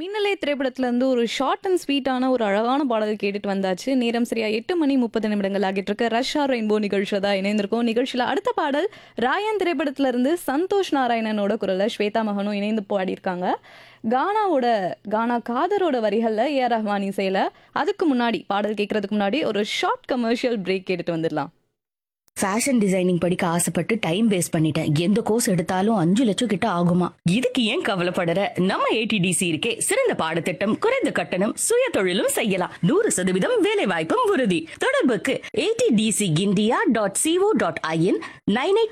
மின்னலே திரைப்படத்துல இருந்து ஒரு ஷார்ட் அண்ட் ஸ்வீட்டான ஒரு அழகான பாடல் கேட்டுட்டு வந்தாச்சு நேரம் சரியா எட்டு மணி முப்பது நிமிடங்கள் ஆகிட்டு இருக்கு ரஷ்யா ரெயின்போ நிகழ்ச்சியில் தான் இணைந்திருக்கோம் நிகழ்ச்சியில அடுத்த பாடல் ராயன் திரைப்படத்துல இருந்து சந்தோஷ் நாராயணனோட குரல்ல ஸ்வேதா மகனும் இணைந்து பாடியிருக்காங்க கானாவோட கானா காதரோட வரிகள்ல ஏ ஆர் ரஹ்மான் இசையில அதுக்கு முன்னாடி பாடல் கேட்கறதுக்கு முன்னாடி ஒரு ஷார்ட் கமர்ஷியல் பிரேக் கேட்டுட்டு வந்துடலாம் ஃபேஷன் டிசைனிங் படிக்க ஆசைப்பட்டு டைம் வேஸ்ட் பண்ணிட்டேன் எந்த கோர்ஸ் எடுத்தாலும் அஞ்சு லட்சம் கிட்ட ஆகுமா இதுக்கு ஏன் கவலைப்படற நம்ம ஏடிடிசி இருக்கே சிறந்த பாடத்திட்டம் குறைந்த கட்டணம் சுய தொழிலும் செய்யலாம் நூறு சதவீதம் வேலை வாய்ப்பும் உறுதி தொடர்புக்கு ATDC India dot co dot in nine eight